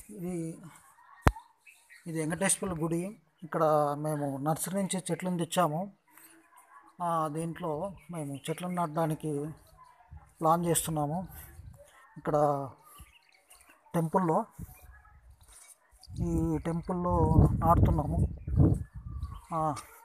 ఇది ఇది వెంకటేశ్వర గుడి ఇక్కడ మేము నర్సరీ నుంచి చెట్లను తెచ్చాము ఆ, దీంట్లో మేము చెట్లను నాటడానికి ప్లాన్ చేస్తున్నాము ఇక్కడ టెంపుల్లో ఈ టెంపుల్లో నాటుతున్నాము ఆ,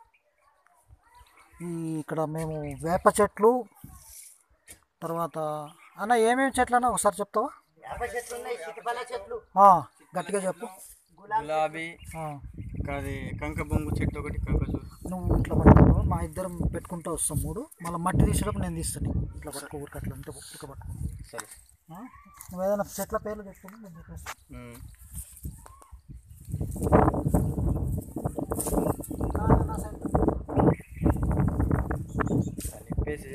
ఈ ఇక్కడ మేము వేప చెట్లు తర్వాత అన్న ఏమేమి చెట్లు అన్న ఒకసారి చెప్తావా వేప చెట్లు ఉన్నాయి చిటిపల చెట్లు ఆ, గట్టిగా చెప్పు గులాబీ ఆ, ఇంకా అది కంక బొంగు చెట్టు ఒకటి కంక చూ నువ్వు ఇట్లా పట్టుకుంటావు మా ఇద్దరం పెట్టుకుంటూ వస్తాం మూడు మళ్ళీ మట్టి తీసేటప్పుడు నేను తీస్తాను ఇట్లా పట్టుకో ఊరికి అట్లా అంటే ఊరిక పట్టుకో సరే ఆ? నువ్వు ఏదైనా చెట్ల పేర్లు చెప్తాను నేను చెప్పేస్తాను ఉమ్. అది ఇప్పేసి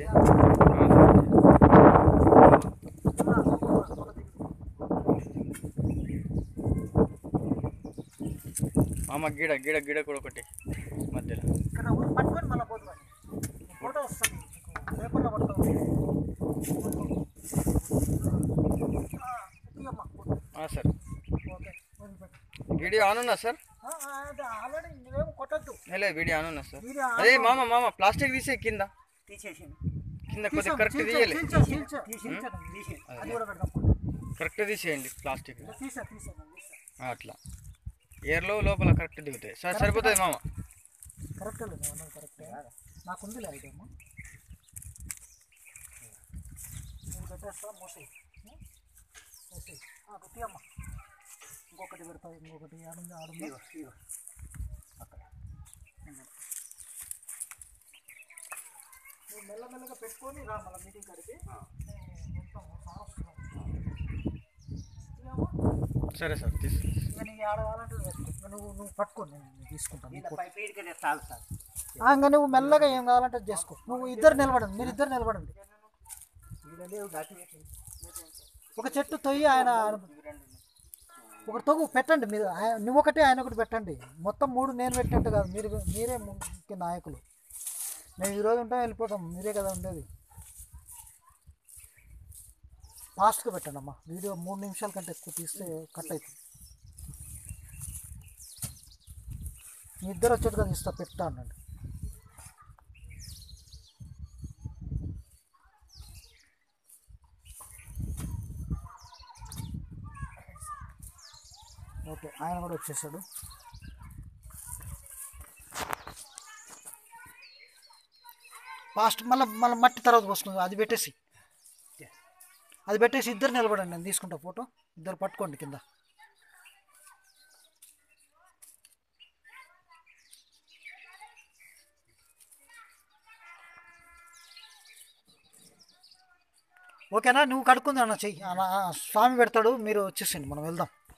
మామ గిడ గిడ గిడ కూడా ఒకటి మధ్యలో ఇక్కడ ఊరు పట్టుకొని మళ్ళీ పోతుంది ఫోటో వస్తుంది నీకు పేపర్లో పట్టుకో ఆ, ఎత్తియమ్మా, ఫోటో. ఆ, సార్ ఓకే వదిలిపెట్టు. వీడియో ఆన్ ఉన్నా సార్ ఆ, ఆ, అది ఆల్రెడీ నువ్వేం కొట్టద్దు లేదు వీడియో ఆన్ ఉన్నా సార్ వీడియో ఆన్ అదే మామ మామ ప్లాస్టిక్ తీసే కింద తీసేసింది కింద కొద్దిగా కరెక్ట్ తీయాలి అది కూడా పెడదాం కరెక్ట్ తీసేయండి ప్లాస్టిక్ తీసా తీసా నేను తీసా ఆ, అట్లా ఎయిర్లో లోపల కరెక్ట్ దిగుతాయి సార్ సరిపోతుంది మామ కరెక్టే లేదు నువ్వు అన్నది కరెక్టే నాకుందిలే ఐడియా అమ్మా నేను పెట్టేస్తా మోసేయి మోసేయి తీయమ్మా ఇంకొకటి పెడతా ఇంకొకటి ఆడుంది ఆడుంది అక్కడ నువ్వు మెల్లమెల్లగా పెట్టుకొని రా మళ్ళీ మీటింగ్ కాడికి నేను ఉంటాము సార్ వస్తున్నాను ఇదేమో సరే సార్ తీసు ఇక నీకు ఆడ కావాలంటే వేసుకో ఇక నువ్వు నువ్వు పట్టుకో నేను నేను తీసుకుంటాను నీ ఫోటో. పై పీడికనే చాలు సార్ ఆ, ఇంకా నువ్వు మెల్లగా ఏం కావాలంటే అది చేసుకో నువ్వు ఇద్దరు నిలబడండి మీరు ఇద్దరు నిలబడండి ఇక్కడ లేవు గట్టి పెట్టి ఒక చెట్టు తొయ్యి ఆయన ఒక తొగు పెట్టండి మీరు ఆయన- నువ్వు ఒకటి ఆయన ఒకటి పెట్టండి మొత్తం మూడు నేను పెట్టినట్టు కాదు మీరు మీరే ముఖ్య నాయకులు మేము ఈరోజు ఉంటాం వెళ్ళిపోతాం మీరే కదా ఉండేది ఫాస్ట్గా పెట్టండి అమ్మా వీడియో మూడు నిమిషాల కంటే ఎక్కువ తీస్తే కట్ అవుతుంది మీ ఇద్దరు వచ్చేట్టుగా తీస్తా పెట్టా అనండి ఓకే ఆయన కూడా వచ్చేసాడు ఫాస్ట్ మళ్ళీ మళ్ళీ మట్టి తర్వాత పోసుకుందాం అది పెట్టేసి అది పెట్టేసి ఇద్దరు నిలబడండి నేను తీసుకుంటా ఫోటో ఇద్దరు పట్టుకోండి కింద ఓకేనా నువ్వు కడుక్కుంది అన్న చెయ్యి అన్న, ఆ, స్వామి పెడతాడు మీరు వచ్చేసేయండి మనం వెళ్దాం